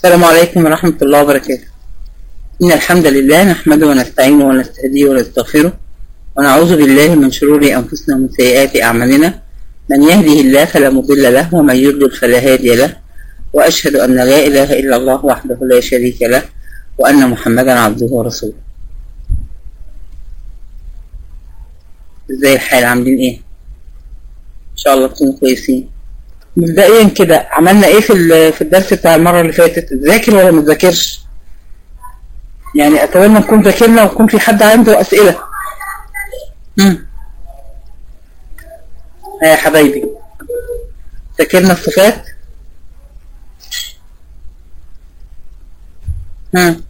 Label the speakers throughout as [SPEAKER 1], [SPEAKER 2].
[SPEAKER 1] السلام عليكم ورحمة الله وبركاته إن الحمد لله نحمده ونستعينه ونستهديه ونستغفره ونعوذ بالله من شرور أنفسنا ومن سيئات أعمالنا من يهده الله فلا مضل له ومن يضلل فلا هادي له وأشهد أن لا إله إلا الله وحده لا شريك له وأن محمدا عبده ورسوله ازاي الحال عاملين ايه ان شاء الله تكونوا كويسين مبدئيا كده عملنا ايه في ال- في الدرس بتاع المره اللي فاتت ذاكر ولا ما تذاكرش يعني اتمنى نكون ذاكرنا ويكون في حد عنده اسئله امم يا حبايبي ذاكرنا الصفات امم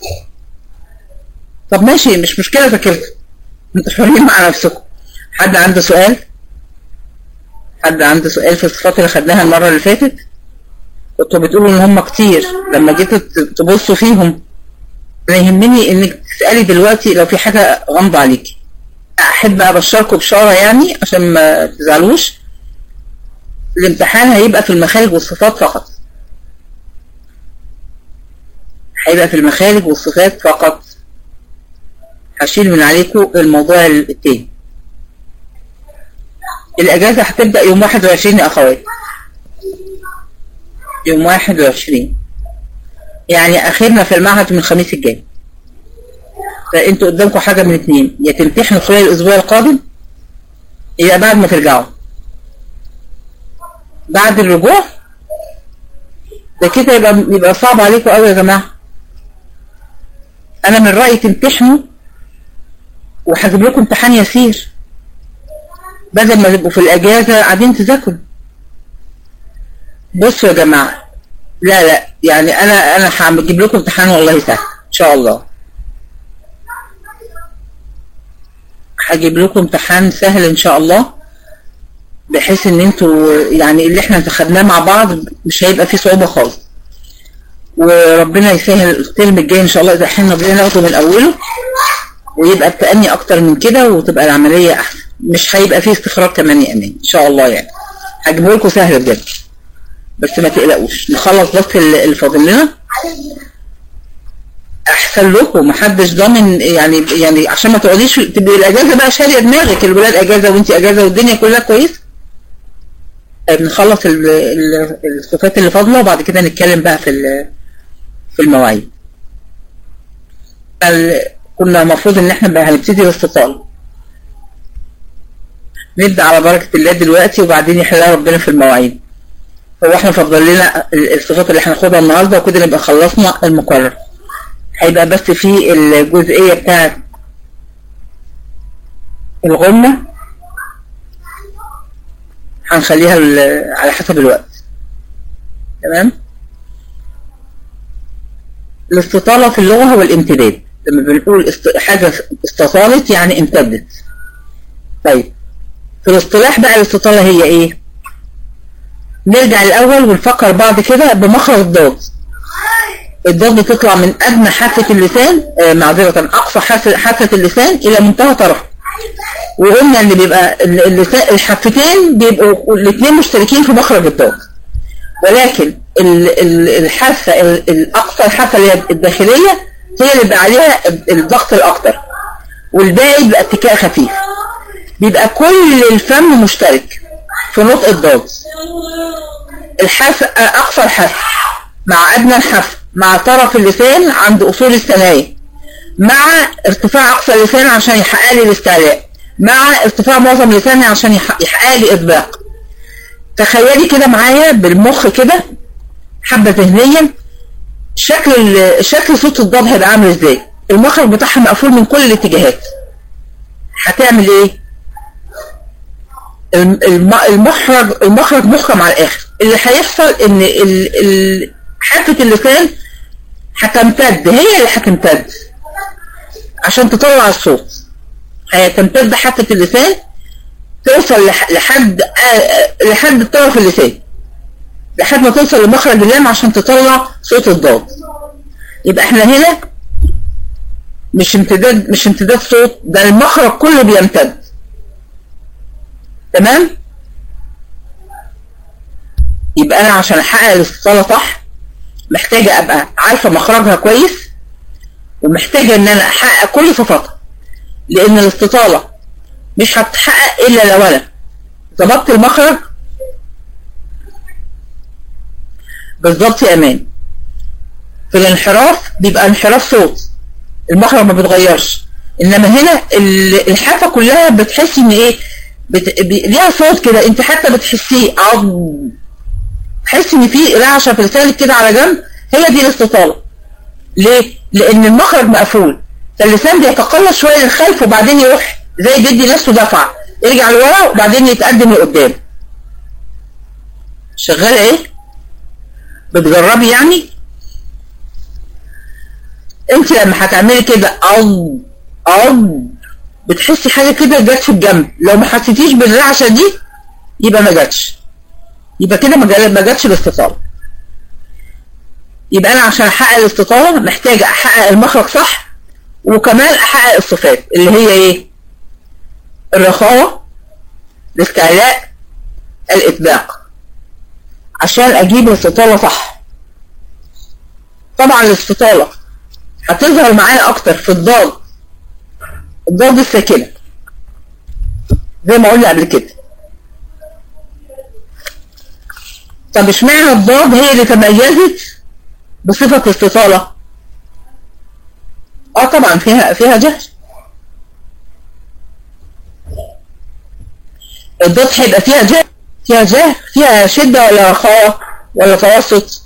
[SPEAKER 1] طب ماشي مش مشكله ذاكرت انتوا حرين مع نفسكم حد عنده سؤال حد عنده سؤال في الصفات اللي خدناها المرة اللي فاتت كنتوا بتقولوا ان هم كتير لما جيتوا ت- تبصوا فيهم انا يهمني انك تسألي دلوقتي لو في حاجة غامضة عليكي احب ابشركم بشارة يعني عشان ما تزعلوش الامتحان هيبقى في المخارج والصفات فقط هيبقى في المخارج والصفات فقط هشيل من عليكم الموضوع التاني الأجازة هتبدأ يوم 21 يا أخوات يوم 21 يعني آخرنا في المعهد من الخميس الجاي فأنتوا قدامكم حاجة من اتنين يا تمتحنوا خلال الأسبوع القادم يا بعد ما ترجعوا بعد الرجوع ده كده يبقى يبقى صعب عليكم قوي يا جماعة أنا من رأيي تمتحنوا وهجيب لكم امتحان يسير بدل ما تبقوا في الأجازة قاعدين تذاكروا بصوا يا جماعة لا لا يعني أنا أنا هجيب لكم امتحان والله سهل إن شاء الله هجيب لكم امتحان سهل إن شاء الله بحيث إن انتوا يعني اللي احنا خدناه مع بعض مش هيبقى فيه صعوبة خالص وربنا يسهل الترم الجاي إن شاء الله إذا احنا بدنا ناخده من أوله ويبقى التأني أكتر من كده وتبقى العملية أحسن مش هيبقى فيه استخراج كمان يا أمان إن شاء الله يعني هجيبه لكم سهل بجد بس ما تقلقوش نخلص بس اللي اللي فاضل لنا أحسن لكم محدش ضامن يعني يعني عشان ما تقعديش تبقي الأجازة بقى شارية دماغك الولاد أجازة وأنت أجازة والدنيا كلها كويسة بنخلص ال- ال- الصفات اللي فاضلة وبعد كده نتكلم بقى في ال- في المواعيد ال- كنا المفروض ان احنا بقى هنبتدي باستطالة نبدأ على بركة الله دلوقتي وبعدين يحلها ربنا في المواعيد هو احنا فضل لنا ال- الصفات اللي هناخدها النهارده وكده نبقى خلصنا المقرر هيبقى بس في الجزئية بتاعت الغمة هنخليها ال- على حسب الوقت تمام الاستطالة في اللغة هو الامتداد لما بنقول است... حاجة استطالت يعني امتدت طيب في الاصطلاح بقى الاستطالة هي ايه نرجع الاول ونفكر بعض كده بمخرج الضاد الضاد بتطلع من ادنى حافة اللسان آه معذرة اقصى حافة حافة اللسان الى منتهى طرفه وقلنا ان بيبقى ال- اللسان الحافتين بيبقوا الاثنين مشتركين في مخرج الضاد ولكن ال- ال- الحافة ال- الأقصى الحافة اللي هي الداخلية هي اللي بيبقى عليها الضغط الأكتر والباقي بيبقى اتكاء خفيف بيبقى كل الفم مشترك في نطق الضاد الحافة أقصى الحافة مع أدنى الحافة مع طرف اللسان عند أصول الثنايا مع ارتفاع أقصى اللسان عشان يحقق لي الاستعلاء مع ارتفاع معظم لساني عشان يحقق يحقق لي إطباق تخيلي كده معايا بالمخ كده حبة ذهنيا شكل ال- شكل صوت الضاد هيبقى عامل ازاي المخرج بتاعها مقفول من كل الاتجاهات هتعمل ايه الم- الم- المخرج المخرج محكم على الاخر اللي هيحصل ان ال- ال- حافة اللسان هتمتد هي اللي هتمتد عشان تطلع الصوت هتمتد حافة اللسان توصل لح- لحد آه، لحد طرف اللسان لحد ما توصل لمخرج اللام عشان تطلع صوت الضاد يبقى احنا هنا مش امتداد مش امتداد صوت ده المخرج كله بيمتد تمام يبقى انا عشان احقق الاستطالة صح محتاجة ابقى عارفة مخرجها كويس ومحتاجة ان انا احقق كل صفاتها لان الاستطالة مش هتتحقق الا لو انا ظبطت المخرج بالظبط يا امان في الانحراف بيبقى انحراف صوت المخرج ما بيتغيرش انما هنا الحافه كلها بتحسي ان ايه بت... بي... ليها صوت كده انت حتى بتحسيه عض تحسي ان في رعشه في لسانك كده على جنب هي دي الاستطاله ليه لان المخرج مقفول فاللسان بيتقلص شويه للخلف وبعدين يروح زي بيدي نفسه دفعه يرجع لورا وبعدين يتقدم لقدام شغاله ايه بتجربي يعني انت لما هتعملي كده او او بتحسي حاجه كده جت في الجنب لو ما حسيتيش بالرعشه دي يبقى ما جاتش يبقى كده ما جاتش الاستطاله يبقى انا عشان احقق الاستطاله محتاجه احقق المخرج صح وكمان احقق الصفات اللي هي ايه الرخاوه الاستعلاء الاطباق عشان اجيب الاستطاله صح طبعا الاستطاله هتظهر معايا اكتر في الضاد الضاد الساكنه زي ما قلنا قبل كده طب اشمعنى الضاد هي اللي تميزت بصفة الاستطالة اه طبعا فيها فيها جهل الضاد هيبقى فيها جهل فيها جهل فيها شدة ولا رخاوة ولا توسط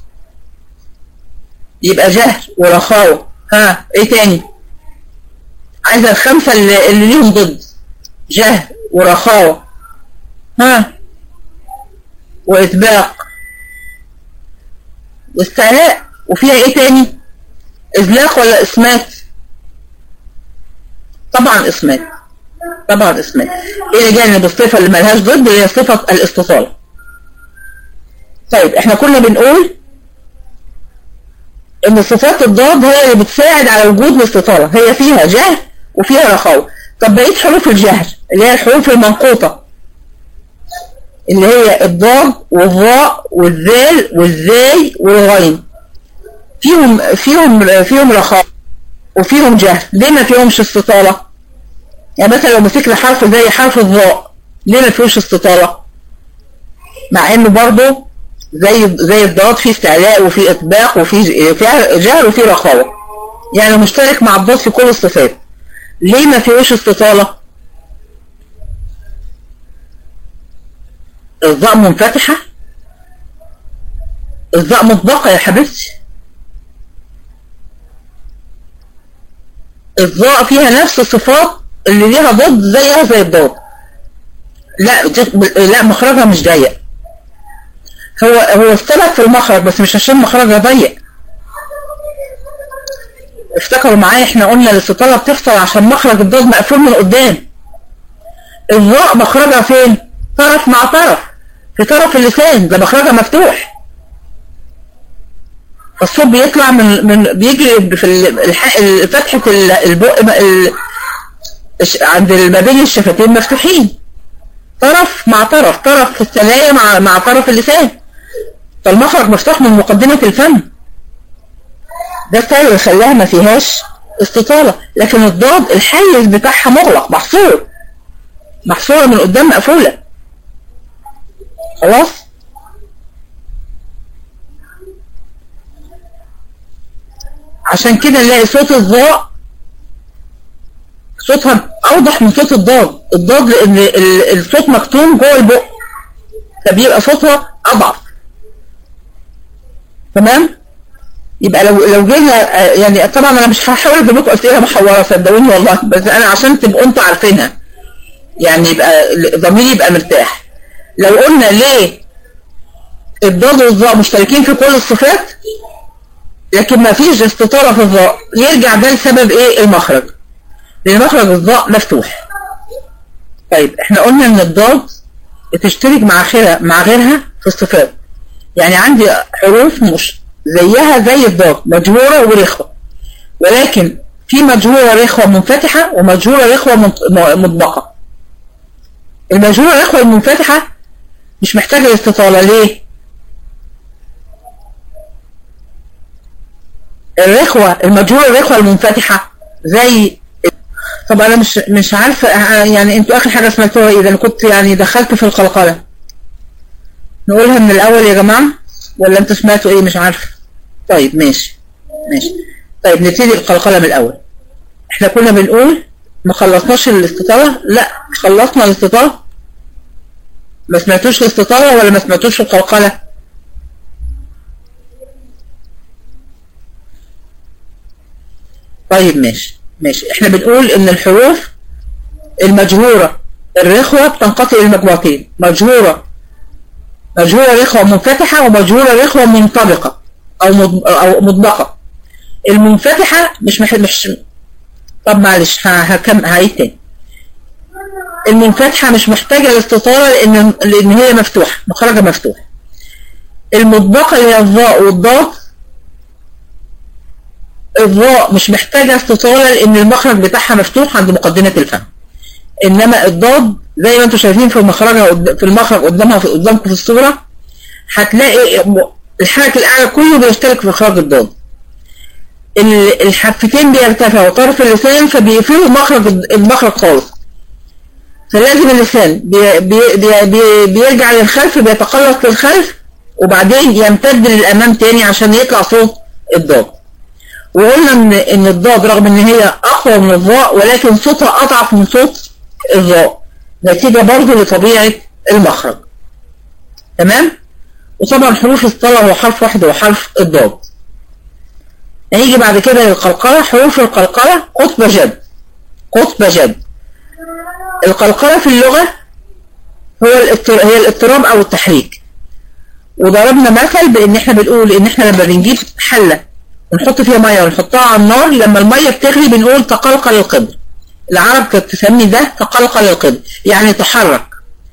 [SPEAKER 1] يبقى جهل ورخاوة ها ايه تاني عايزة الخمسة اللي, اللي ليهم ضد جهل ورخاوة ها وإطباق واستعلاء وفيها ايه تاني إزلاق ولا إسمات طبعا إسمات طبعا إسمات ايه اللي جانب الصفة اللي ملهاش ضد هي صفة الاستطالة طيب احنا كنا بنقول ان صفات الضاد هي اللي بتساعد على وجود الاستطالة هي فيها جهر وفيها رخاوة طب بقيت حروف الجهر اللي هي الحروف المنقوطة اللي هي الضاد والظاء والذال والزاي والغين فيهم فيهم فيهم رخاء وفيهم جهر ليه ما فيهمش استطالة يعني مثلا لو مسكنا حرف زي حرف الظاء ليه ما فيهوش استطالة مع انه برضه زي زي الضاد في استعلاء وفي اطباق وفي جهر وفي رخاوة يعني مشترك مع الضاد في كل الصفات ليه ما فيهوش استطالة الضاء منفتحة الضاء مطبقة يا حبيبتي الضاء فيها نفس الصفات اللي ليها ضد زيها زي الضاد لا لا مخرجها مش ضيق هو هو اختلف في المخرج بس مش عشان مخرجها ضيق افتكروا معايا احنا قلنا الاستطالة بتفصل عشان مخرج الضاد مقفول من قدام الضاء مخرجها فين طرف مع طرف في طرف اللسان ده مخرجها مفتوح فالصوت بيطلع من من بيجري في فتحة البق عند ما بين الشفتين مفتوحين طرف مع طرف طرف في الثنايا مع مع طرف اللسان فالمخرج مفتوح من مقدمة الفم ده السبب اللي خلاها ما فيهاش استطالة لكن الضاد الحيز بتاعها مغلق محصور محصورة من قدام مقفولة خلاص عشان كده نلاقي صوت الضاء صوتها اوضح من صوت الضاد الضاد لان الصوت مكتوم جوه البق فبيبقى صوتها اضعف تمام يبقى لو لو جينا يعني طبعا انا مش هحاول اجيب لكم اسئله محوره صدقوني والله بس انا عشان تبقوا انتوا عارفينها يعني يبقى ضميري يبقى مرتاح لو قلنا ليه الضاد والظاء مشتركين في كل الصفات لكن ما فيش استطالة في الظاء يرجع ده لسبب ايه المخرج لان مخرج الظاء مفتوح طيب احنا قلنا ان الضاد بتشترك مع غيرها مع غيرها في الصفات يعني عندي حروف مش زيها زي الضاد مجهورة ورخوة ولكن في مجهورة رخوة منفتحة ومجهورة رخوة مطبقة المجهورة رخوة المنفتحة مش محتاجة استطالة ليه الرخوة المجهول الرخوة المنفتحة زي طب انا مش مش عارفة يعني انتوا اخر حاجة سمعتوها ايه ده انا كنت يعني دخلت في القلقلة نقولها من الاول يا جماعة ولا انتوا سمعتوا ايه مش عارفة طيب ماشي ماشي طيب نبتدي القلقلة من الاول احنا كنا بنقول ما خلصناش الاستطالة لا خلصنا الاستطالة ما سمعتوش الاستطالة ولا ما سمعتوش القلقلة طيب ماشي ماشي احنا بنقول ان الحروف المجهورة الرخوة بتنقسم الى مجموعتين مجهورة مجهورة رخوة منفتحة ومجهورة رخوة منطبقة او او مطبقة المنفتحة مش مح... مش طب معلش هكم هعيد تاني المنفتحة مش محتاجة الاستطالة لان لان هي مفتوحة مخرجها مفتوح المطبقة اللي هي الظاء والضاد الظاء مش محتاجة استطالة لان المخرج بتاعها مفتوح عند مقدمة الفم انما الضاد زي ما انتم شايفين في مخرجها في المخرج قدامها في قدامكم في الصورة هتلاقي الحركة الاعلى كله بيشترك في اخراج الضاد الحفتين بيرتفعوا طرف اللسان فبيقفلوا مخرج المخرج خالص فلازم اللسان بي بي بي بيرجع للخلف بيتقلص للخلف وبعدين يمتد للامام تاني عشان يطلع صوت الضاد وقلنا ان ان الضاد رغم ان هي اقوى من الظاء ولكن صوتها اضعف من صوت الظاء نتيجة برضه لطبيعة المخرج تمام وطبعا حروف الصلاة هو حرف واحد هو حرف الضاد هنيجي بعد كده للقلقلة حروف القلقلة قطب جد قطب جد القلقلة في اللغة هو الاضطر... هي الاضطراب او التحريك وضربنا مثل بان احنا بنقول ان احنا لما بنجيب حلة ونحط فيها مية ونحطها على النار لما المية بتغلي بنقول تقلقل القدر العرب كانت تسمي ده تقلقل القدر يعني تحرك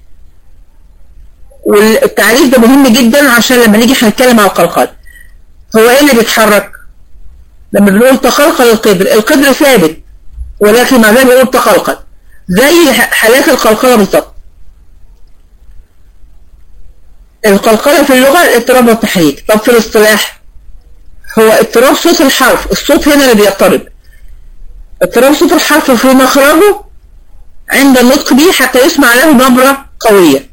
[SPEAKER 1] والتعريف ده مهم جدا عشان لما نيجي هنتكلم على القلقل هو ايه اللي بيتحرك لما بنقول تقلقل القدر القدر ثابت ولكن مع ذلك بنقول تقلقل زي حالات القلقلة بالظبط القلقلة في اللغة الاضطراب والتحريك طب في الاصطلاح هو اضطراب صوت الحرف الصوت هنا اللي بيضطرب اضطراب صوت الحرف في مخرجه عند النطق به حتى يسمع له نبرة قوية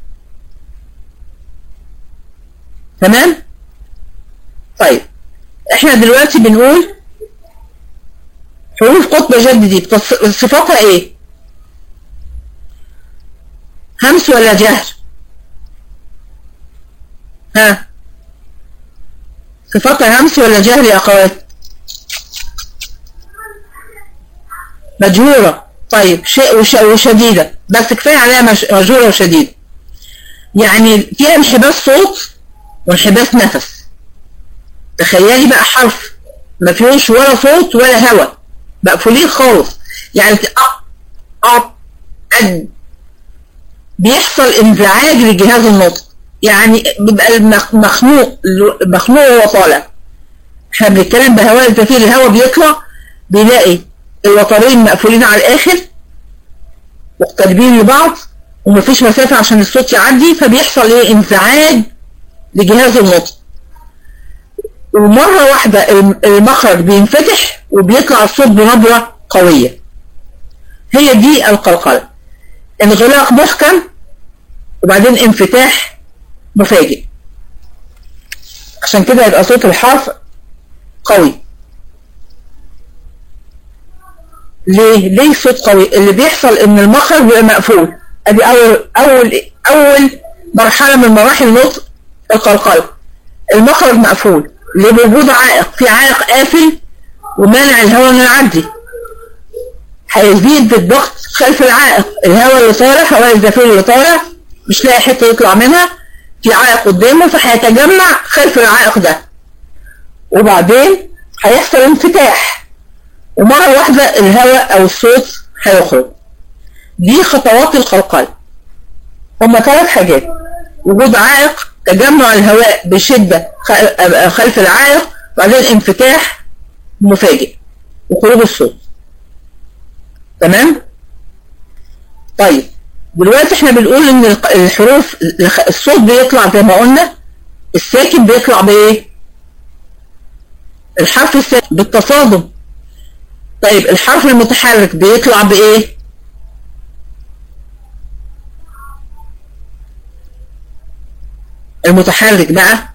[SPEAKER 1] تمام طيب احنا دلوقتي بنقول حروف قطب جد دي صفاتها ايه همس ولا جهر ها صفاتها همس ولا جهر يا اخوات مجهورة طيب شيء وش وشديدة بس كفاية عليها مجهورة وشديدة يعني فيها انحباس صوت وانحباس نفس تخيلي بقى حرف ما فيهوش ولا صوت ولا هواء مقفولين خالص يعني أب أب أد بيحصل انزعاج لجهاز النطق يعني بيبقى المخنوق المخنوق وهو طالع احنا بنتكلم بهواء الزفير الهواء بيطلع بيلاقي الوترين مقفولين على الاخر مقتربين لبعض ومفيش مسافة عشان الصوت يعدي فبيحصل ايه انزعاج لجهاز النطق ومرة واحدة المخرج بينفتح وبيطلع الصوت بنبرة قوية هي دي القلقلة انغلاق محكم وبعدين انفتاح مفاجئ عشان كده يبقى صوت الحرف قوي ليه ليه صوت قوي اللي بيحصل ان المخرج بيبقى مقفول ادي اول اول اول مرحله من مراحل النطق القلقله المخرج مقفول لوجود عائق في عائق قافل ومانع الهواء انه يعدي هيزيد الضغط خلف العائق الهواء اللي طالع هواء الزفير اللي طالع مش لاقي حته يطلع منها في عائق قدامه فهيتجمع خلف العائق ده وبعدين هيحصل انفتاح ومرة واحدة الهواء أو الصوت هيخرج دي خطوات القلقلة هما ثلاث حاجات وجود عائق تجمع الهواء بشدة خلف العائق بعدين انفتاح مفاجئ وخروج الصوت تمام طيب دلوقتي احنا بنقول ان الحروف الصوت بيطلع زي ما قلنا الساكن بيطلع بايه الحرف الساكن بالتصادم طيب الحرف المتحرك بيطلع بايه المتحرك بقى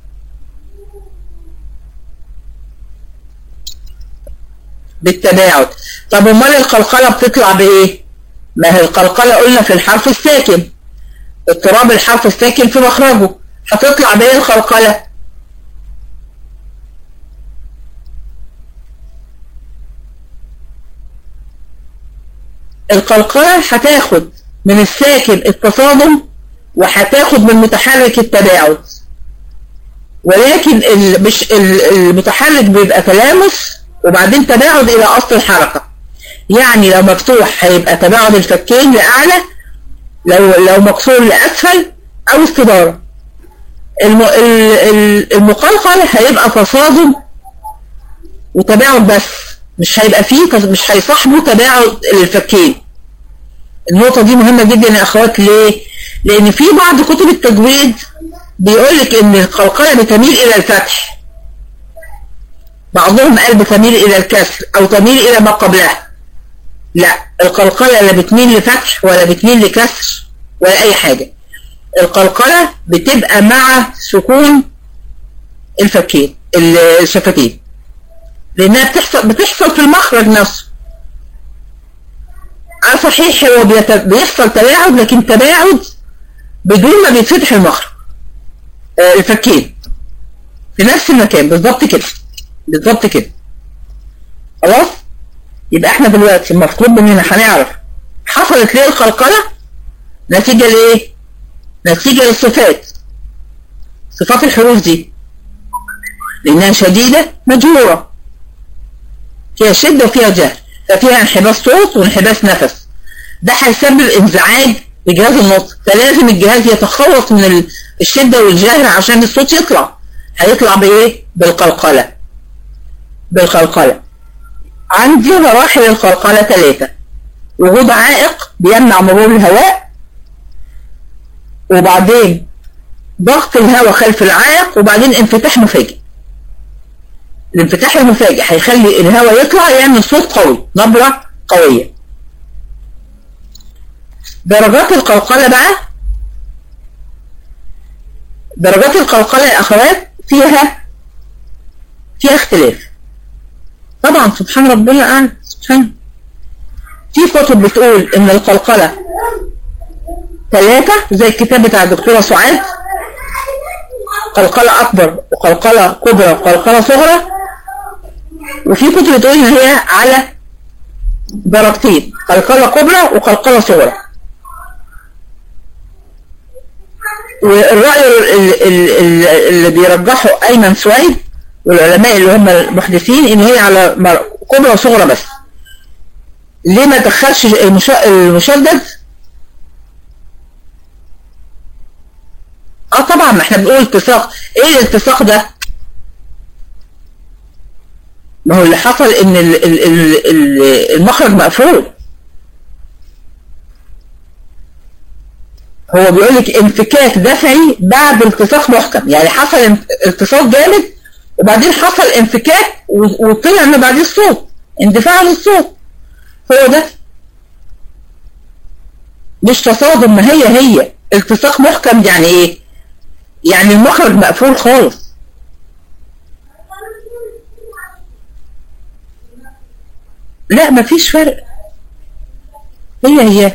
[SPEAKER 1] بالتباعد طب امال القلقله بتطلع بايه ما هي القلقله قلنا في الحرف الساكن اضطراب الحرف الساكن في مخرجه هتطلع بايه القلقله القلقله هتاخد من الساكن التصادم وهتاخد من المتحرك التباعد ولكن مش المتحرك بيبقى تلامس وبعدين تباعد الى اصل الحركة يعني لو مفتوح هيبقى تباعد الفكين لاعلى لو لو مكسور لاسفل او استدارة المقلقل هيبقى تصادم وتباعد بس مش هيبقى فيه مش هيصاحبه تباعد الفكين النقطة دي مهمة جدا يا اخوات ليه لان في بعض كتب التجويد بيقول لك ان القلقلة بتميل الى الفتح بعضهم قال بتميل الى الكسر او تميل الى ما قبلها لا القلقلة لا بتميل لفتح ولا بتميل لكسر ولا اي حاجة القلقلة بتبقى مع سكون الفكين الشفتين لانها بتحصل بتحصل في المخرج نفسه اه صحيح هو بيحصل تباعد لكن تباعد بدون ما بيتفتح المخرج آه الفكين في نفس المكان بالظبط كده بالظبط كده خلاص يبقى احنا دلوقتي المطلوب مننا هنعرف حصلت ليه القلقله نتيجه لايه نتيجه للصفات صفات الحروف دي لانها شديده مجهوره فيها شده وفيها جهل ففيها انحباس صوت وانحباس نفس ده هيسبب انزعاج لجهاز النطق فلازم الجهاز يتخلص من الشدة والجهر عشان الصوت يطلع هيطلع بايه بالقلقلة بالقلقلة عندي مراحل القلقلة ثلاثة وجود عائق بيمنع مرور الهواء وبعدين ضغط الهواء خلف العائق وبعدين انفتاح مفاجئ الانفتاح المفاجئ هيخلي الهواء يطلع يعمل صوت قوي نبرة قوية درجات القلقلة بقى درجات القلقلة يا أخوات فيها فيها اختلاف طبعا سبحان ربنا أعلم سبحان في كتب بتقول إن القلقلة ثلاثة زي الكتاب بتاع الدكتورة سعاد قلقلة أكبر وقلقلة كبرى وقلقلة صغرى وفي كتب بتقول إن هي على درجتين قلقلة كبرى وقلقلة صغرى والرأي اللي بيرجحه أيمن سويد والعلماء اللي هم المحدثين إن هي على كبرى وصغرى بس ليه ما دخلش المشدد اه طبعا ما احنا بنقول اتساق ايه الاتساق ده ما هو اللي حصل ان المخرج مقفول هو بيقول لك انفكاك دفعي بعد التصاق محكم يعني حصل التصاق جامد وبعدين حصل انفكاك وطلع من بعديه الصوت اندفاع للصوت هو ده مش تصادم ما هي هي التصاق محكم يعني ايه يعني المخرج مقفول خالص لا مفيش فرق هي هي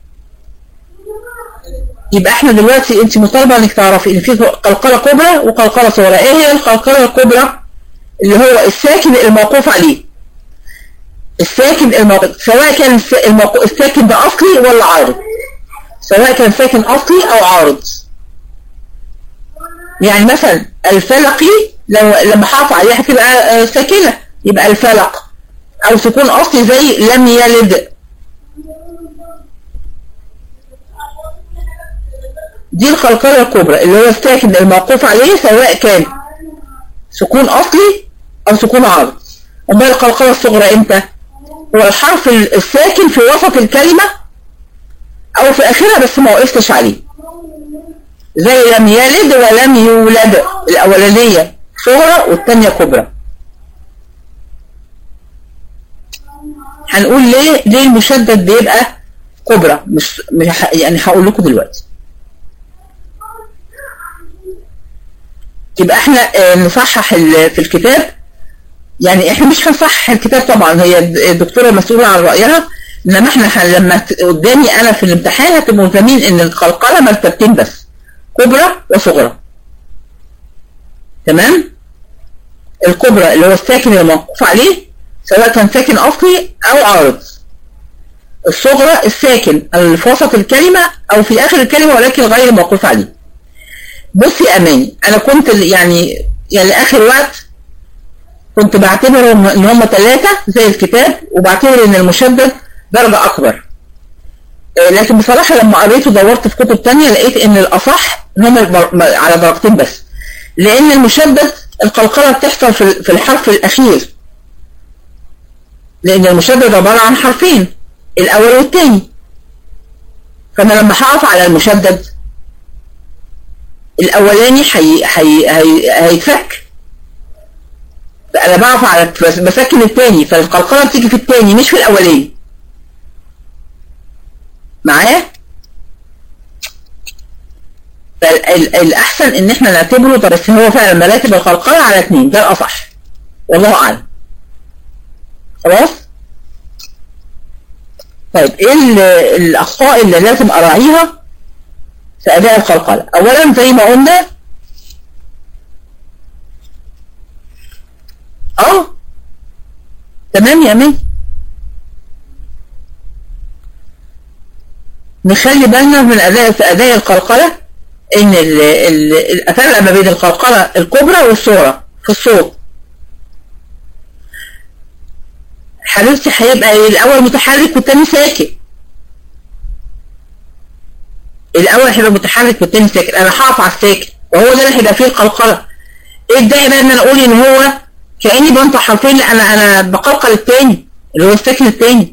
[SPEAKER 1] يبقى احنا دلوقتي انت مطالبه انك تعرفي ان في قلقله كبرى وقلقله صغرى ايه هي القلقله الكبرى اللي هو الساكن الموقوف عليه الساكن الموقوف سواء كان الساكن ده اصلي ولا عارض سواء كان ساكن اصلي او عارض يعني مثلا الفلقي لو لما حاط عليها هتبقى ساكنه يبقى الفلق او سكون اصلي زي لم يلد دي القلقلة الكبرى اللي هو الساكن الموقوف عليه سواء كان سكون أصلي أو سكون عارض أمال القلقلة الصغرى إمتى؟ هو الحرف الساكن في وسط الكلمة أو في آخرها بس ما وقفتش عليه زي لم يلد ولم يولد الأولانية صغرى والثانية كبرى هنقول ليه ليه المشدد بيبقى كبرى مش, مش ه- يعني هقول لكم دلوقتي يبقى احنا آه، نصحح ال- في الكتاب يعني احنا مش هنصحح الكتاب طبعا هي الدكتوره مسؤوله عن رايها انما احنا ه- لما ت- قدامي انا في الامتحان هتبقوا ملزمين ان القلقله مرتبتين بس كبرى وصغرى تمام الكبرى اللي هو الساكن اللي موقوف عليه سواء كان ساكن اصلي او عارض الصغرى الساكن اللي في وسط الكلمه او في اخر الكلمه ولكن غير موقوف عليه بصي يا اماني انا كنت ال- يعني يعني اخر وقت كنت بعتبر ان إن هم ثلاثه زي الكتاب وبعتبر ان المشدد درجه اكبر آه، لكن بصراحه لما قريت ودورت في كتب تانية لقيت ان الاصح ان هم البر- م- على درجتين بس لان المشدد القلقله بتحصل في ال- في الحرف الاخير لان المشدد عباره عن حرفين الاول والثاني فانا لما هقف على المشدد الاولاني حي... حي... هي... هيتفك انا بقف على بس بسكن الثاني فالقلقله بتيجي في الثاني مش في الاولاني معايا فالاحسن ان احنا نعتبره طب بس هو فعلا مراتب القلقله على اثنين ده الاصح والله اعلم خلاص طيب ايه ال- الاخطاء اللي لازم اراعيها في اداء القلقله اولا زي ما قلنا اه تمام يا امان نخلي بالنا من اداء في اداء القلقله ان ال- ال- الفرق ما بين القلقله الكبرى والصغرى في الصوت حبيبتي هيبقى إيه؟ الاول متحرك والتاني ساكن الاول هيبقى متحرك والتاني ساكن انا هقف على الساكن وهو ده اللي هيبقى فيه القلقله ايه الداعي بقى ان انا اقول ان هو كاني بنطق حرفين لا انا انا بقلقل التاني اللي هو الساكن التاني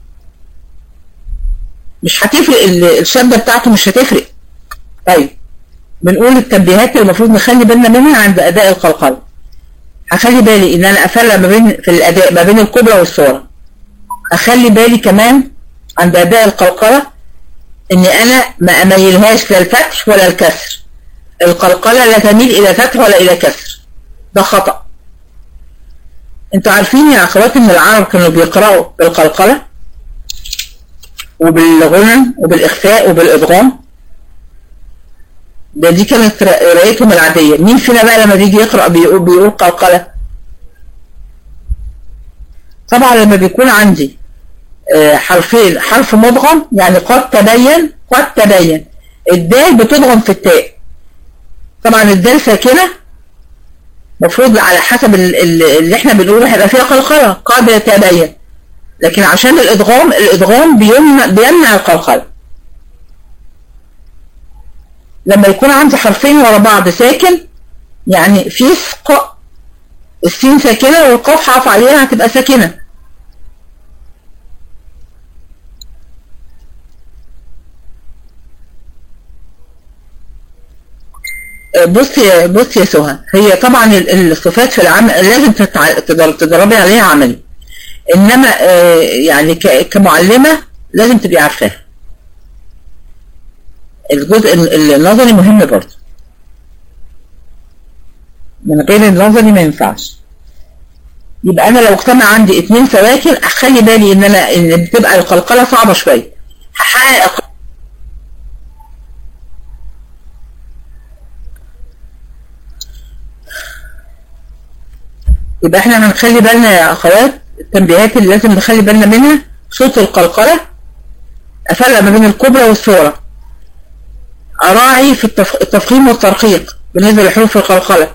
[SPEAKER 1] مش هتفرق ال- الشده بتاعته مش هتفرق طيب بنقول التنبيهات اللي المفروض نخلي بالنا منها عند اداء القلقله هخلي بالي ان انا افرق ما بين في الاداء ما بين الكبرى والصغرى اخلي بالي كمان عند اداء القلقله ان انا ما اميلهاش لا الفتح ولا الكسر القلقله لا تميل الى فتح ولا الى كسر ده خطأ انتوا عارفين يا اخوات ان العرب كانوا بيقرأوا بالقلقله وبالغنى وبالاخفاء وبالادغام ده دي كانت قرايتهم العاديه مين فينا بقى لما بيجي يقرأ بيقول بيقول قلقله طبعا لما بيكون عندي آه، حرفين حرف مدغم يعني قد تبين قد تبين الدال بتدغم في التاء طبعا الدال ساكنه المفروض على حسب ال- ال- اللي احنا بنقوله هيبقى فيها قلقله قد يتبين لكن عشان الادغام الادغام بيمنع بيمنع القلقله لما يكون عندي حرفين ورا بعض ساكن يعني في سق السين ساكنه والقاف هقف عليها هتبقى ساكنه بصي بصي يا سهى هي طبعا ال- الصفات في العمل لازم تتع- تدر- تدربي عليها عملي انما آه، يعني ك- كمعلمه لازم تبقي عارفاها الجزء ال- النظري مهم برضه من غير النظري ما ينفعش يبقى انا لو اجتمع عندي اتنين سواكن اخلي بالي ان انا ان بتبقى القلقله صعبه شويه هحقق يبقى احنا هنخلي بالنا يا اخوات التنبيهات اللي لازم نخلي بالنا منها صوت القلقله افرق ما بين الكبرى والصغرى اراعي في التف... التفخيم والترقيق بالنسبه لحروف القلقله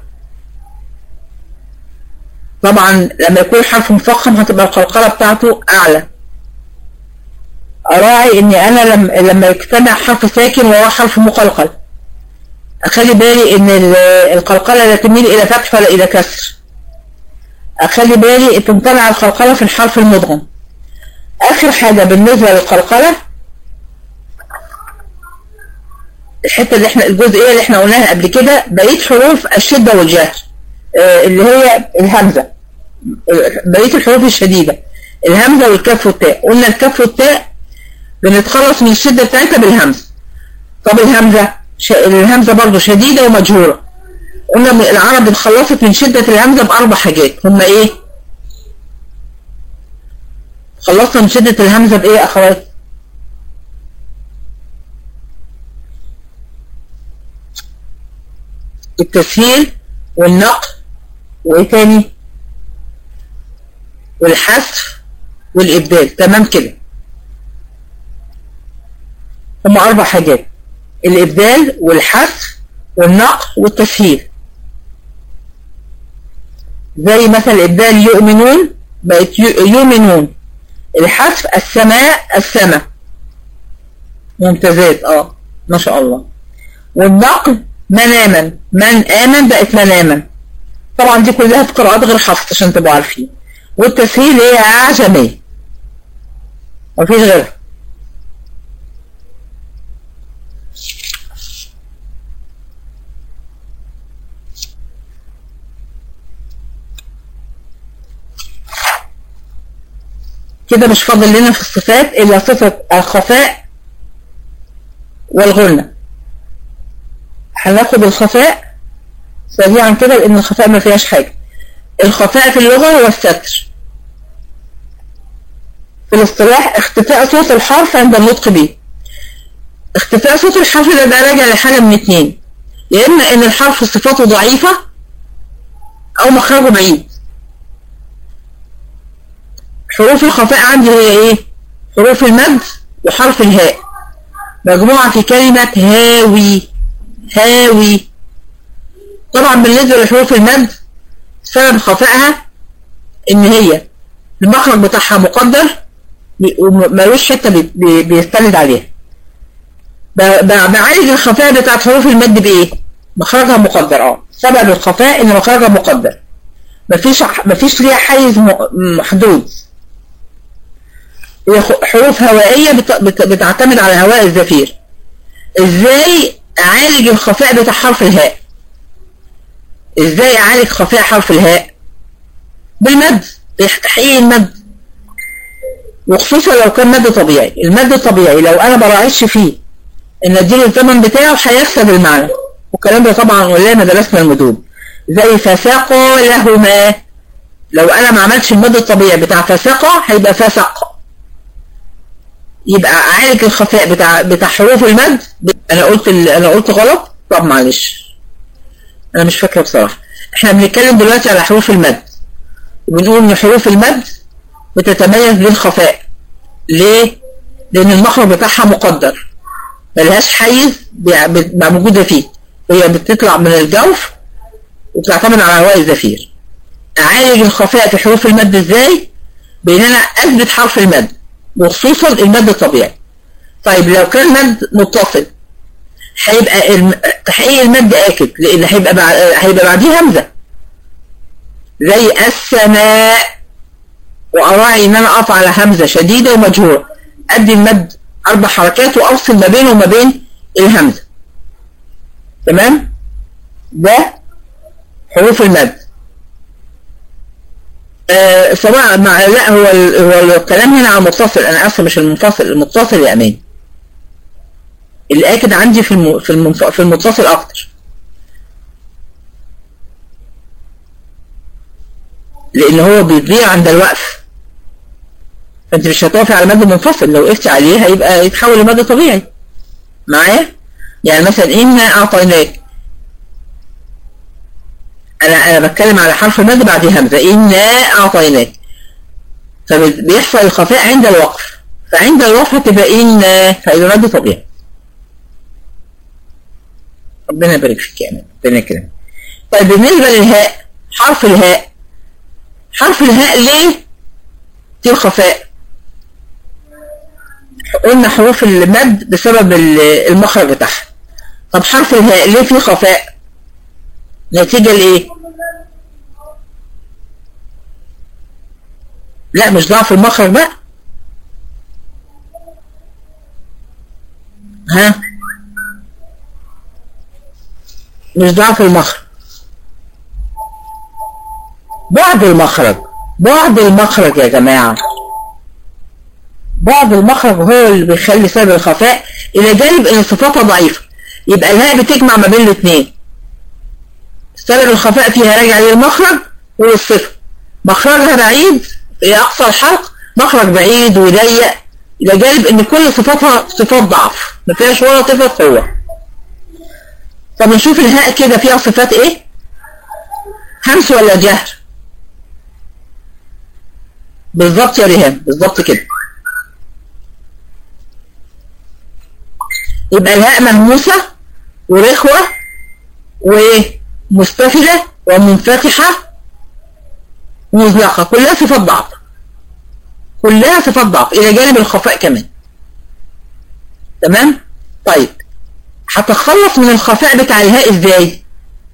[SPEAKER 1] طبعا لما يكون حرف مفخم هتبقى القلقله بتاعته اعلى اراعي اني انا لما لما يجتمع حرف ساكن وهو حرف مقلقل اخلي بالي ان ال- القلقله لا تميل الى فتح ولا الى كسر اخلي بالي تمتنع القلقله في الحرف المدغم اخر حاجه بالنسبه للقلقله الحته اللي احنا الجزئيه اللي احنا قلناها قبل كده بقيه حروف الشده والجهر آه، اللي هي الهمزه آه، بقيه الحروف الشديده الهمزة والكاف والتاء قلنا الكاف والتاء بنتخلص من الشدة بتاعتها بالهمزة طب الهمزة ش... الهمزة برضو شديدة ومجهورة قلنا العرب اتخلصت من شدة الهمزة بأربع حاجات هما ايه خلصنا من شدة الهمزة بإيه يا أخوات التسهيل والنقل وإيه تاني والحذف والإبدال تمام كده هم أربع حاجات الإبدال والحذف والنقل والتسهيل زي مثلا الإبدال يؤمنون بقت يؤمنون الحذف السماء السماء ممتازات اه ما شاء الله والنقل مناما من آمن بقت مناما طبعا دي كلها في قراءات غير حفظ عشان تبقوا عارفين والتسهيل هي أعجمية مفيش غيرها كده مش فاضل لنا في الصفات إلا صفة الخفاء والغنة هناخد الخفاء سريعا كده لأن الخفاء ما فيهاش حاجة الخفاء في اللغة هو الستر في الاصطلاح اختفاء صوت الحرف عند النطق به اختفاء صوت الحرف ده ده راجع لحاجة من اتنين يا إما إن الحرف صفاته ضعيفة أو مخرجه بعيد حروف الخفاء عندي هي ايه حروف المد وحرف الهاء مجموعة في كلمة هاوي هاوي طبعا بالنسبة لحروف المد سبب خفائها ان هي المخرج بتاعها مقدر ومالوش حتة بي بي بيستند عليها بعالج الخفاء بتاعت حروف المد بايه مخرجها مقدر اه سبب الخفاء ان مخرجها مقدر مفيش مفيش ليها حيز محدود هي حروف هوائية بت... بت... بتعتمد على هواء الزفير ازاي اعالج الخفاء بتاع حرف الهاء ازاي اعالج خفاء حرف الهاء بالمد بتحقيق المد وخصوصا لو كان مد طبيعي المد الطبيعي لو انا براعيش فيه ان اديله الثمن بتاعه هيفسد المعنى والكلام ده طبعا قلنا درسنا المدود زي فساقا لهما لو انا ما عملتش المد الطبيعي بتاع فساقا هيبقى فسق يبقى اعالج الخفاء بتاع بتاع حروف المد انا قلت ال... انا قلت غلط طب معلش انا مش فاكره بصراحه احنا بنتكلم دلوقتي على حروف المد وبنقول ان حروف المد بتتميز بالخفاء ليه لان المخرج بتاعها مقدر ملهاش حيز موجوده فيه هي بتطلع من الجوف وبتعتمد على هواء الزفير اعالج الخفاء في حروف المد ازاي بان انا اثبت حرف المد وخصوصا المد الطبيعي طيب لو كان مد متصل هيبقى الم... تحقيق المد اكد لان هيبقى بعد... هيبقى بعديه همزه زي السماء واراعي ان انا اقف على همزه شديده ومجهوره ادي المد اربع حركات وافصل ما بينه وما بين الهمزه تمام ده حروف المد آه سواء مع لا هو ال... هو الكلام هنا على المتصل انا اسف مش المنفصل المتصل يا امان الاكد عندي في الم... في المنف... في المتصل اكتر لان هو بيضيع عند الوقف فانت مش هتقفي على مد منفصل لو وقفتي عليه هيبقى يتحول لمد طبيعي معايا يعني مثلا إنا أعطيناك أنا أنا بتكلم على حرف المد بعد همزة إنا أعطيناك فبيحصل الخفاء عند الوقف فعند الوقف تبقى إنا فيبقى مد طبيعي ربنا يبارك فيك يا أمان ربنا يكرمك طيب بالنسبة للهاء حرف الهاء حرف الهاء ليه في الخفاء قلنا حروف المد بسبب المخرج بتاعها طب حرف الهاء ليه في خفاء نتيجة لايه لا مش ضعف المخرج بقى ها مش ضعف المخرج بعد المخرج بعد المخرج يا جماعة بعض المخرج هو اللي بيخلي سبب الخفاء الى جانب ان صفاتها ضعيفة يبقى الهاء بتجمع ما بين الاثنين سبب الخفاء فيها راجع للمخرج وللصفة مخرجها بعيد في اقصى الحلق مخرج بعيد وضيق الى جانب ان كل صفاتها صفات ضعف ما فيهاش ولا صفة قوة طب نشوف الهاء كده فيها صفات ايه همس ولا جهر بالظبط يا ريهام بالظبط كده يبقى الهاء مهموسة ورخوة ومستفلة ومنفتحة ومزلقة كلها صفات ضعف كلها صفات ضعف إلى جانب الخفاء كمان تمام طيب هتخلص من الخفاء بتاع الهاء ازاي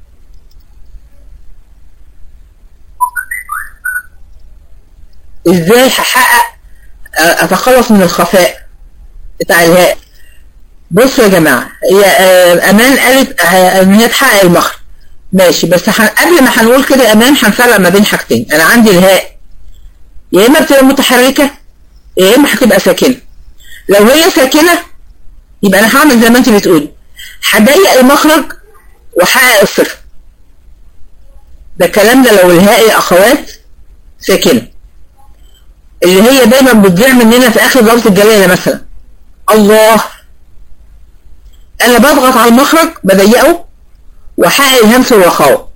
[SPEAKER 1] ازاي هحقق اتخلص من الخفاء بتاع الهاء بصوا يا جماعة هي امان قالت ان هي تحقق المخرج ماشي بس قبل ما هنقول كده يا امان هنفرق ما بين حاجتين انا عندي الهاء يا اما بتبقى متحركة يا اما هتبقى ساكنة لو هي ساكنة يبقى انا هعمل زي ما انت بتقولي هضيق المخرج واحقق الصفر ده الكلام ده لو الهاء يا اخوات ساكنه اللي هي دايما بتضيع مننا في اخر ضربة الجلالة مثلا الله انا بضغط على المخرج بضيقه واحقق الهمس والرخاوة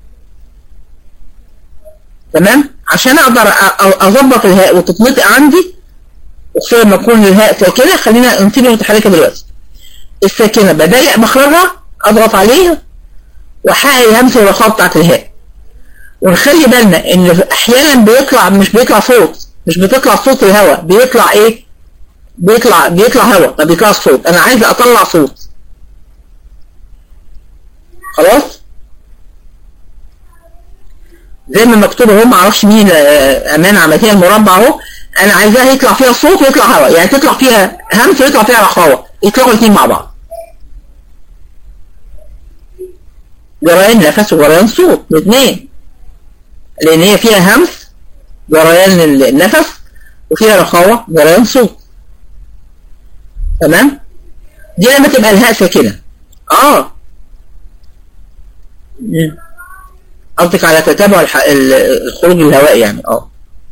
[SPEAKER 1] تمام عشان اقدر اظبط الهاء وتتنطق عندي وخصوصا لما تكون الهاء ساكنه خلينا نسيب المتحركه دلوقتي الساكنه بضيق مخرجها اضغط عليها واحقق الهمس والرخاوة بتاعت الهاء ونخلي بالنا ان احيانا بيطلع مش بيطلع صوت مش بتطلع صوت الهواء بيطلع ايه بيطلع بيطلع هواء ما بيطلعش صوت انا عايز اطلع صوت خلاص زي ما مكتوب اهو ما اعرفش مين امان عمليه المربع اهو انا عايزاها يطلع فيها صوت ويطلع هواء يعني تطلع فيها همس ويطلع فيها رخاوه يطلعوا الاثنين مع بعض جريان نفس وجريان صوت الاثنين لان هي فيها همس جريان النفس وفيها رخاوة جريان صوت تمام دي لما تبقى الهاء ساكنة اه قصدك على تتابع الخروج الهوائي يعني اه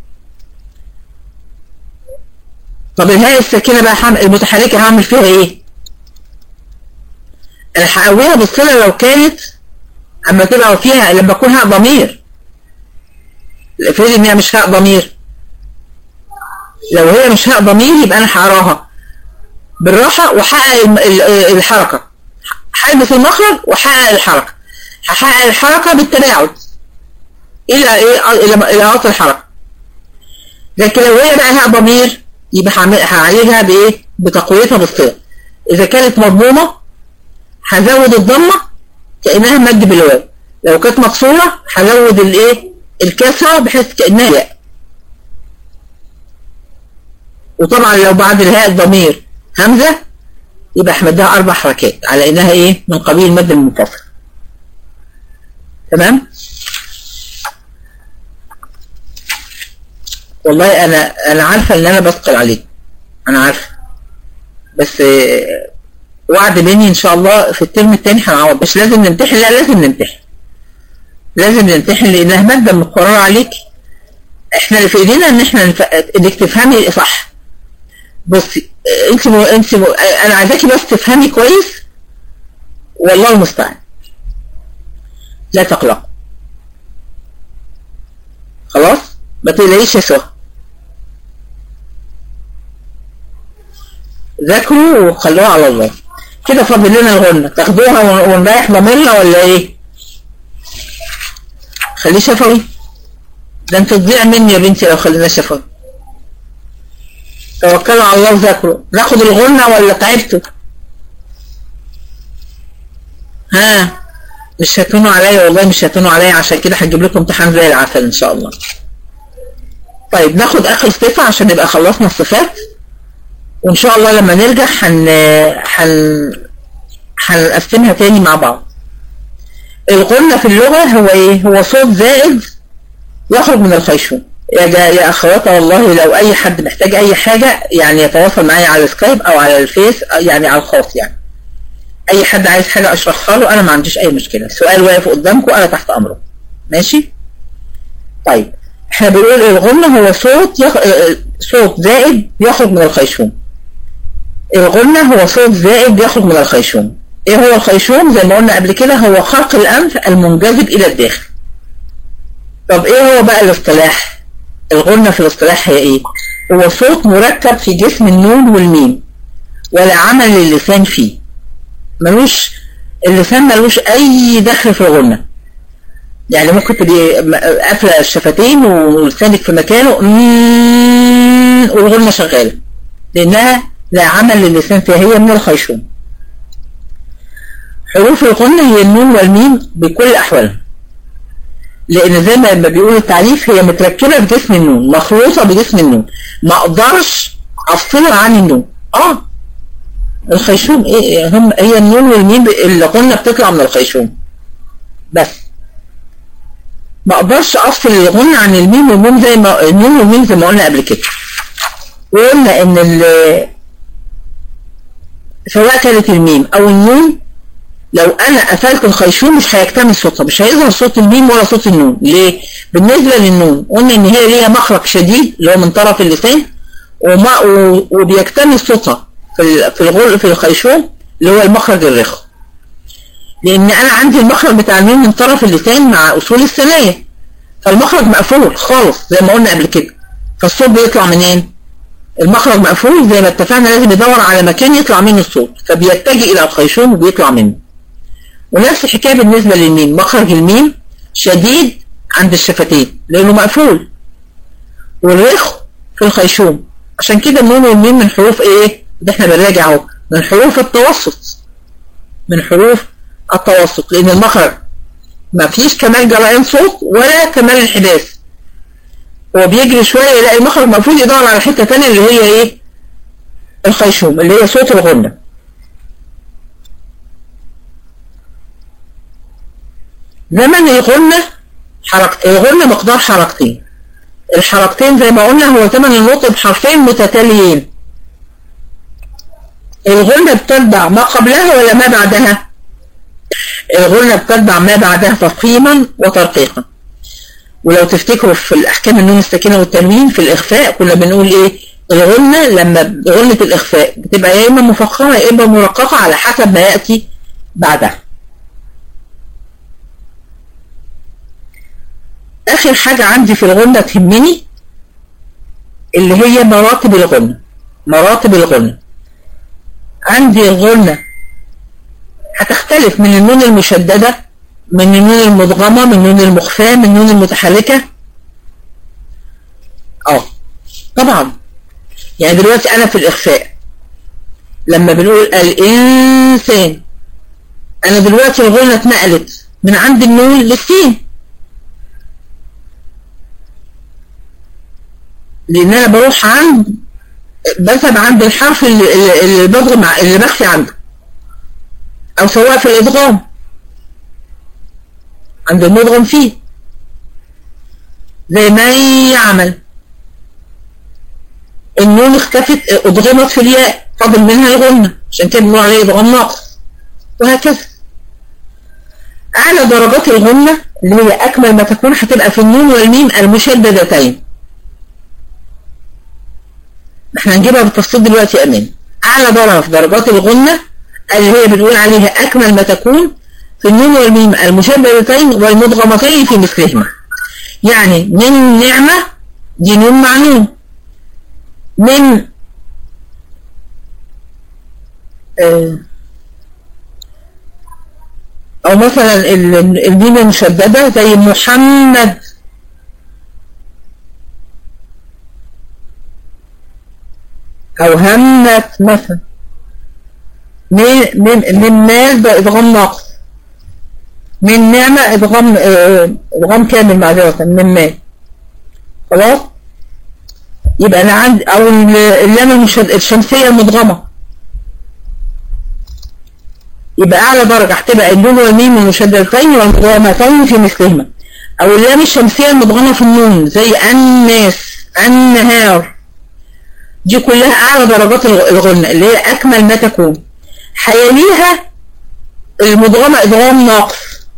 [SPEAKER 1] طب الهاء الساكنة بقى حم... المتحركة هعمل فيها ايه انا هقويها بالصلة لو كانت اما تبقى فيها لما اكون هاء ضمير افرضي ان هي مش هاء ضمير لو هي مش هاء ضمير يبقى انا هقراها بالراحة واحقق الحركة هلبس المخرج واحقق الحركة هحقق الحركة بالتباعد الى ايه الى الى اصل الحركة لكن لو هي بقى هاء ضمير يبقى هعالجها بايه بتقويتها بالصلة اذا كانت مضمومة هزود الضمة كأنها مد بالواو لو كانت مكسورة هزود الايه الكسرة بحيث كأنها ياء وطبعا لو بعد الهاء الضمير همزة يبقى احمدها اربع حركات على انها ايه من قبيل المد المنفصل تمام والله انا انا عارفة ان انا بثقل عليك انا عارفة بس وعد مني ان شاء الله في الترم التاني هنعوض مش لازم نمتحن لا لازم نمتحن لازم نمتحن لانها مادة مقررة عليك احنا اللي في ايدينا ان احنا نف... انك تفهمي صح بصي انت م... انت م... انا عايزاكي بس تفهمي كويس والله المستعان لا تقلق خلاص ما تقلقيش يا سهى ذاكروا وخلوها على الله كده فاضل لنا الغنة تاخدوها ونريح ضميرنا ولا ايه خليه شفوي ده انت تضيع مني يا بنتي لو خلينا شفوي توكلوا على الله وذاكروا ناخد الغنة ولا تعبتوا ها مش هتونوا عليا والله مش هتونوا عليا عشان كده هجيب لكم امتحان زي العسل ان شاء الله طيب ناخد اخر صفة عشان نبقى خلصنا الصفات وان شاء الله لما نرجع هن هن هنقسمها تاني مع بعض الغنة في اللغة هو ايه هو صوت زائد يخرج من الخيشوم يا جا يا اخوات والله لو اي حد محتاج اي حاجة يعني يتواصل معايا على السكايب او على الفيس يعني على الخاص يعني اي حد عايز حاجة اشرحها له انا ما عنديش اي مشكلة سؤال واقف قدامكم انا تحت امره ماشي طيب احنا بنقول الغنة هو صوت يخ... صوت زائد يخرج من الخيشوم الغنة هو صوت زائد يخرج من الخيشوم ايه هو الخيشوم زي ما قلنا قبل كده هو خرق الانف المنجذب الى الداخل طب ايه هو بقى الاصطلاح الغنة في الاصطلاح هي ايه هو صوت مركب في جسم النون والميم ولا عمل للسان فيه ملوش اللسان ملوش اي دخل في الغنة يعني ممكن تبقي قافلة الشفتين ولسانك في مكانه والغنة شغالة لانها لا عمل للسان فيها هي من الخيشوم حروف الغنة هي النون والميم بكل أحوالها لأن زي ما بيقول التعريف هي متركبة في جسم النون مخلوطة بجسم النون ما أقدرش أفصلها عن النون آه الخيشوم إيه هم هي النون والميم الغنة بتطلع من الخيشوم بس ما أقدرش أفصل الغنة عن الميم والميم زي ما النون والميم زي ما قلنا قبل كده وقلنا إن سواء كانت الميم أو النون لو انا قفلت الخيشوم مش هيكتمل صوتها مش هيظهر صوت الميم ولا صوت النون ليه بالنسبة للنون قلنا ان هي ليها مخرج شديد اللي هو من طرف اللسان وما وبيكتمل صوتها في في الغل في الخيشوم اللي هو المخرج الرخو لان انا عندي المخرج بتاع الميم من طرف اللسان مع اصول الثنايا فالمخرج مقفول خالص زي ما قلنا قبل كده فالصوت بيطلع منين المخرج مقفول زي ما اتفقنا لازم يدور على مكان يطلع منه الصوت فبيتجه الى الخيشوم وبيطلع منه ونفس الحكاية بالنسبة للميم مخرج الميم شديد عند الشفتين لأنه مقفول والرخ في الخيشوم عشان كده النون والميم من حروف ايه ده احنا بنراجع اهو من حروف التوسط من حروف التوسط لأن المخرج ما فيش كمال جرائم صوت ولا كمال انحداث هو بيجري شوية يلاقي المخرج مقفول يدور على حتة تانية اللي هي ايه الخيشوم اللي هي صوت الغنة زمن الغنة حركت الغنة مقدار حركتين الحركتين زي ما قلنا هو زمن النطق بحرفين متتاليين الغنة بتتبع ما قبلها ولا ما بعدها الغنة بتتبع ما بعدها تفخيما وترقيقا ولو تفتكروا في الأحكام النون الساكنة والتنوين في الإخفاء كنا بنقول إيه الغنة لما غنة الإخفاء بتبقى يا إما مفخمة يا إما مرققة على حسب ما يأتي بعدها آخر حاجة عندي في الغنة تهمني اللي هي مراتب الغنة مراتب الغنة عندي الغنة هتختلف من النون المشددة من النون المدغمة من النون المخفاة من النون المتحركة اه طبعا يعني دلوقتي انا في الاخفاء لما بنقول الانسان انا دلوقتي الغنة اتنقلت من عند النون للسين لان انا بروح عند بذهب عند الحرف اللي, اللي بضغم اللي بخفي عنده او سواء في الادغام عند المدغم فيه زي ما يعمل النون اختفت ادغمت في الياء فاضل منها الغنة عشان كده بنقول عليه ادغام ناقص وهكذا اعلى درجات الغنة اللي هي اكمل ما تكون هتبقى في النون والميم المشددتين احنا هنجيبها بالتفصيل دلوقتي يا امان اعلى درجة في درجات الغنة اللي هي بنقول عليها اكمل ما تكون في النون والميم المشددتين والمدغمتين في مثلهما يعني من نعمة دي نون مع نون من اه او مثلا الميم المشددة زي محمد او همت مثلا من من من مال ده ادغام ناقص من نعمة ادغام ادغام كامل معذرة من مال خلاص يبقى انا عندي او اللام الشمسية المدغمة يبقى اعلى درجة هتبقى النون والميم المشددتين والمدغمتين في مثلهما او اللام الشمسية المدغمة في النون زي الناس النهار دي كلها اعلى درجات الغنة اللي هي اكمل ما تكون حياليها المدغمة ادغام ناقص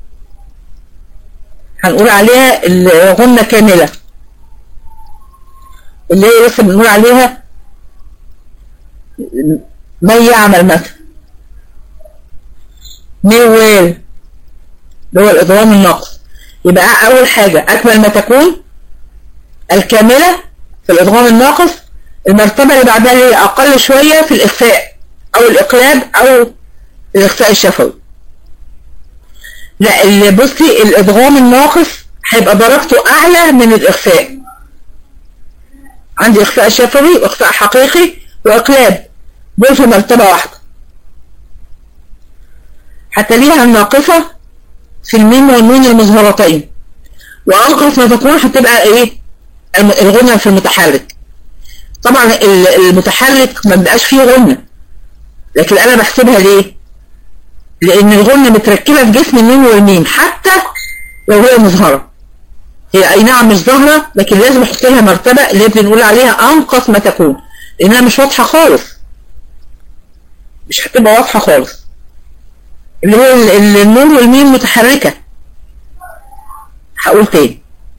[SPEAKER 1] هنقول عليها الغنة كاملة اللي هي لسه بنقول عليها من يعمل مثلا نوال اللي هو الإضغام الناقص يبقى أول حاجة أكمل ما تكون الكاملة في الإضغام الناقص المرتبة اللي بعدها هي أقل شوية في الإخفاء أو الإقلاب أو الإخفاء الشفوي لا اللي بصي الإضغام الناقص هيبقى درجته أعلى من الإخفاء عندي إخفاء شفوي وإخفاء حقيقي وإقلاب دول في مرتبة واحدة حتى ليها الناقصة في الميم والنون المظهرتين وأنقص ما تكون هتبقى إيه الغنى في المتحرك طبعا المتحرك ما بيبقاش فيه غنى لكن أنا بحسبها ليه لأن الغنى متركبة في جسم الميم والميم حتى لو هي مظهرة هي أي نعم مش ظاهرة لكن لازم أحط لها مرتبة اللي بنقول عليها أنقص ما تكون لأنها مش واضحة خالص مش هتبقى واضحة خالص اللي هو النون والميم متحركة هقول تاني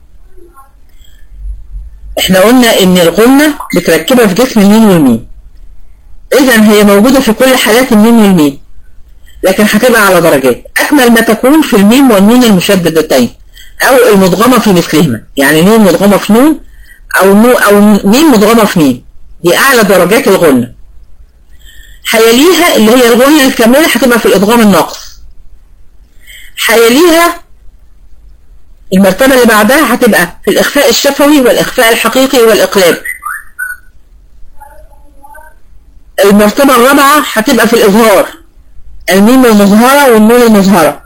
[SPEAKER 1] احنا قلنا ان الغنة متركبة في جسم الميم والميم اذا هي موجودة في كل حالات الميم والميم لكن هتبقى على درجات اكمل ما تكون في الميم والنون المشددتين او المدغمة في مثلهما يعني نون مدغمة في نون او نو او ميم مدغمة في ميم دي اعلى درجات الغنة حياليها اللي هي الغنة الكاملة هتبقى في الادغام الناقص حياليها المرتبة اللي بعدها هتبقى في الإخفاء الشفوي والإخفاء الحقيقي والإقلاب المرتبة الرابعة هتبقى في الإظهار الميم المظهرة والنون المظهرة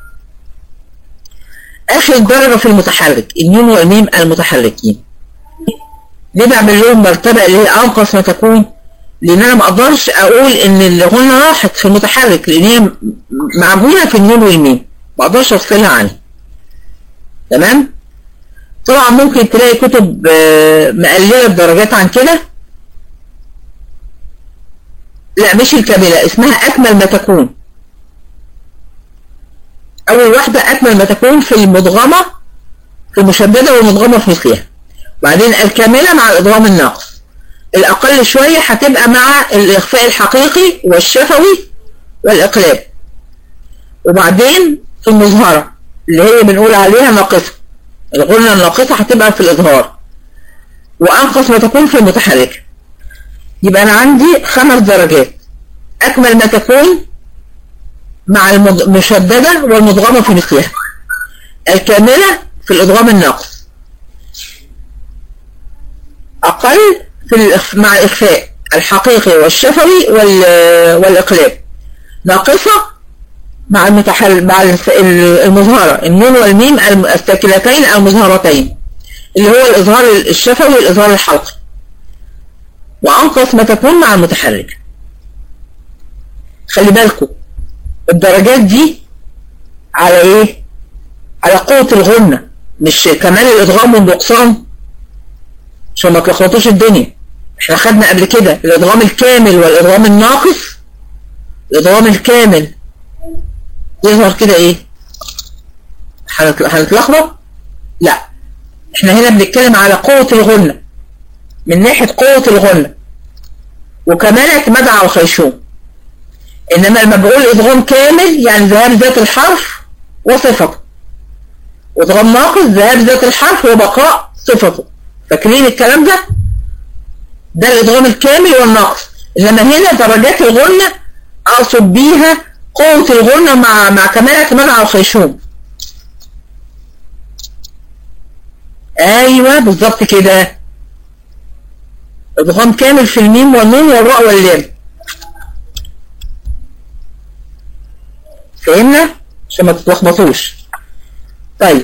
[SPEAKER 1] آخر درجة في المتحرك النون والميم المتحركين ليه بعمل لهم مرتبة اللي هي أنقص ما تكون لأن أنا ما أقدرش أقول إن الغنة راحت في المتحرك لأن هي معمولة في النون والميم ما أقدرش أفصلها عنها تمام طبعا ممكن تلاقي كتب مقللة الدرجات عن كده لا مش الكاملة اسمها أكمل ما تكون أول واحدة أكمل ما تكون في المدغمة في المشددة والمدغمة في مثلها بعدين الكاملة مع الإضغام الناقص الأقل شوية هتبقى مع الإخفاء الحقيقي والشفوي والإقلاب وبعدين في المظهرة اللي هي بنقول عليها ناقصة الغنة الناقصة هتبقى في الإظهار وأنقص ما تكون في المتحركة يبقى أنا عندي خمس درجات أكمل ما تكون مع المشددة والمدغمة في مثلها الكاملة في الإدغام الناقص أقل في مع الإخفاء الحقيقي والشفوي والإقلاب ناقصة مع المتحل مع المظهرة النون والميم الساكنتين المظهرتين اللي هو الإظهار الشفوي والإظهار الحلقي وأنقص ما تكون مع المتحرك خلي بالكم الدرجات دي على ايه على قوة الغنة مش كمال الإدغام والنقصان عشان ما تلخبطوش الدنيا احنا خدنا قبل كده الإدغام الكامل والإدغام الناقص الإدغام الكامل يظهر كده ايه هنتلخبط لا احنا هنا بنتكلم على قوة الغنة من ناحية قوة الغنة وكمان اعتماد على الخيشوم انما لما بقول ادغام كامل يعني ذهاب ذات الحرف وصفته وادغام ناقص ذهاب ذات الحرف وبقاء صفته فاكرين الكلام ده ده الادغام الكامل والناقص انما هنا درجات الغنة اقصد بيها قوة الغنة مع مع كمال اعتماد على الخيشوم ايوه بالظبط كده ادغام كامل في الميم والنون والراء واللام فهمنا عشان ما تتلخبطوش طيب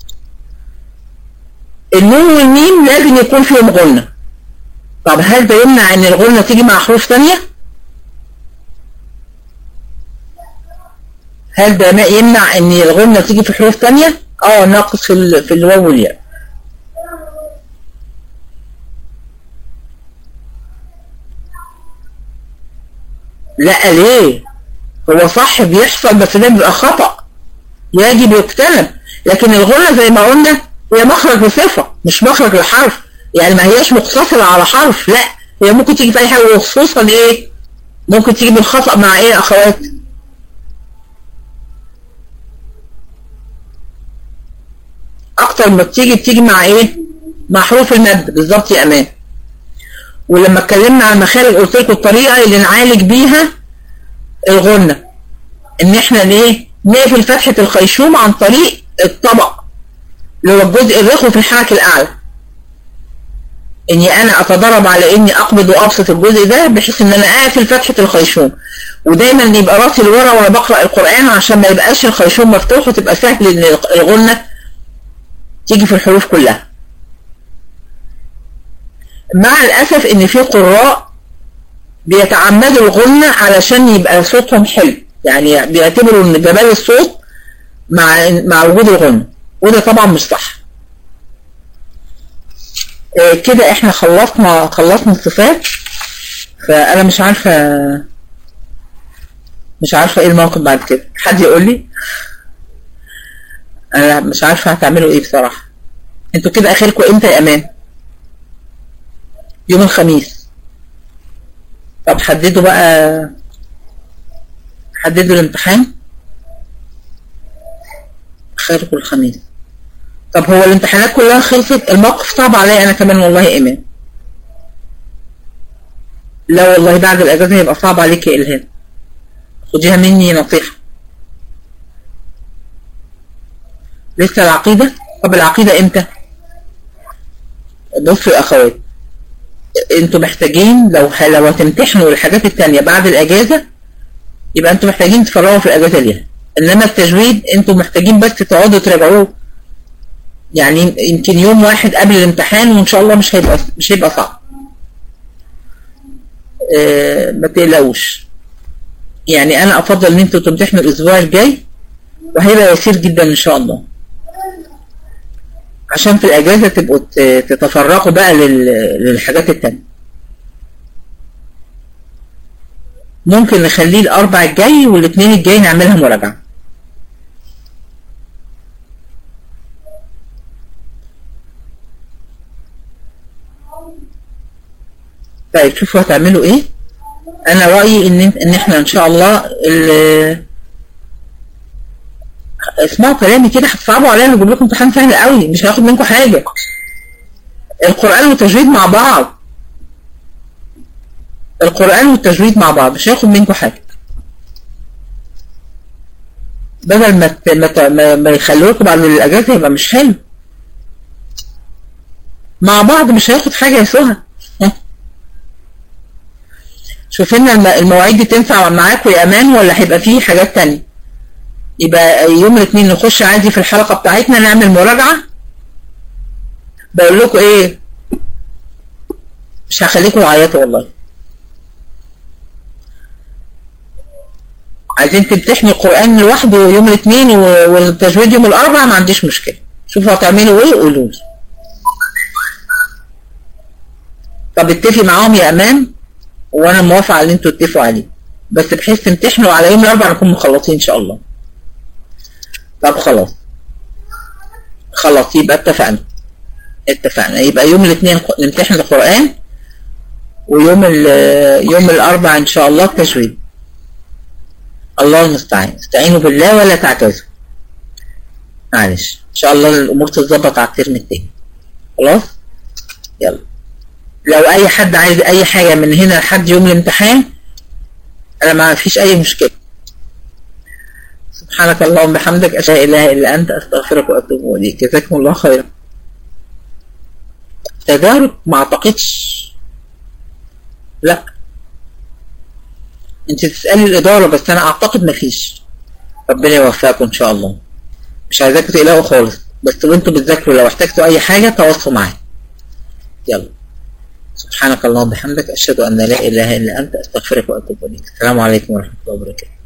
[SPEAKER 1] النون والميم لازم يكون فيهم غنة طب هل ده يمنع ان الغنة تيجي مع حروف تانية هل ده يمنع ان الغنة تيجي في حروف تانية اه ناقص في ال... في الواو والياء لا ليه هو صح بيحصل بس ده بيبقى خطأ يجب يجتنب لكن الغنة زي ما قلنا هي مخرج لصفة مش مخرج لحرف يعني ما هياش مقتصرة على حرف لا هي ممكن تيجي في أي حاجة وخصوصا إيه ممكن تيجي بالخطأ مع إيه يا أخوات أكتر ما بتيجي بتيجي مع إيه مع حروف المد بالظبط يا أمان ولما اتكلمنا عن المخارج قلت لكم الطريقة اللي نعالج بيها الغنة ان احنا ايه نقفل فتحة الخيشوم عن طريق الطبق اللي هو الجزء الرخو في الحنك الاعلى اني انا اتدرب على اني اقبض وابسط الجزء ده بحيث ان انا اقفل فتحة الخيشوم ودايما يبقى راسي لورا وانا بقرأ القرآن عشان ما يبقاش الخيشوم مفتوح وتبقى سهل ان الغنة تيجي في الحروف كلها مع الأسف إن في قراء بيتعمدوا الغنة علشان يبقى صوتهم حلو يعني بيعتبروا إن جمال الصوت مع مع وجود الغنة وده طبعا مش صح آه كده احنا خلصنا خلصنا الصفات فأنا مش عارفة مش عارفة ايه الموقف بعد كده حد يقول لي انا مش عارفة هتعملوا ايه بصراحة انتوا كده اخركم امتى يا امان يوم الخميس طب حددوا بقى حددوا الامتحان خيركم الخميس طب هو الامتحانات كلها خلصت الموقف صعب عليا انا كمان والله ايمان لا والله بعد الاجازه هيبقى صعب عليك يا الهام خديها مني نصيحه لسه العقيده طب العقيده امتى بصوا يا اخوات انتوا محتاجين لو لو هتمتحنوا الحاجات التانية بعد الاجازة يبقى انتوا محتاجين تفرغوا في الاجازة ليها انما التجويد انتوا محتاجين بس تقعدوا تراجعوه يعني يمكن يوم واحد قبل الامتحان وان شاء الله مش هيبقى مش هيبقى صعب اه ما تقلقوش يعني انا افضل ان انتوا تمتحنوا الاسبوع الجاي وهيبقى يسير جدا ان شاء الله عشان في الأجازة تبقوا تتفرقوا بقى للحاجات التانية ممكن نخليه الأربع الجاي والاثنين الجاي نعملها مراجعة طيب شوفوا هتعملوا ايه انا رأيي ان ان احنا ان شاء الله اسمعوا كلامي كده هتصعبوا عليا انا اجيب لكم امتحان سهل قوي مش هياخد منكم حاجه القران والتجويد مع بعض القران والتجويد مع بعض مش هياخد منكم حاجه بدل ما ما ما, ما يخلوكم بعد الاجازه يبقى مش حلو مع بعض مش هياخد حاجه يا سهى شوف لنا المواعيد دي تنفع معاكم يا امان ولا هيبقى فيه حاجات تانية يبقى يوم الاثنين نخش عادي في الحلقة بتاعتنا نعمل مراجعة بقول لكم ايه مش هخليكم تعيطوا والله عايزين تمتحنوا القرآن لوحده يوم الاثنين والتجويد يوم الأربعاء ما عنديش مشكلة شوفوا هتعملوا ايه قولوا لي طب اتفق معاهم يا امان وانا موافقة على اللي انتوا اتفقوا عليه بس بحيث تمتحنوا على يوم الاربعاء نكون مخلصين ان شاء الله طب خلاص خلاص يبقى اتفقنا اتفقنا يبقى يوم الاثنين نمتحن القرآن ويوم يوم الاربعاء ان شاء الله التجويد الله المستعان استعينوا بالله ولا تعتذروا معلش ان شاء الله الامور تتظبط على الترم التاني خلاص يلا لو اي حد عايز اي حاجة من هنا لحد يوم الامتحان انا ما فيش اي مشكلة سبحانك اللهم وبحمدك اشهد لا اله الا انت استغفرك واتوب اليك جزاكم الله خيرا تدارك ما اعتقدش لا انت تسألي الادارة بس انا اعتقد مفيش ربنا يوفقكم ان شاء الله مش عايزاكم تقلقوا خالص بس وانتوا بتذاكروا لو احتجتوا اي حاجة تواصلوا معايا يلا سبحانك اللهم وبحمدك اشهد ان لا اله الا انت استغفرك واتوب اليك السلام عليكم ورحمة الله وبركاته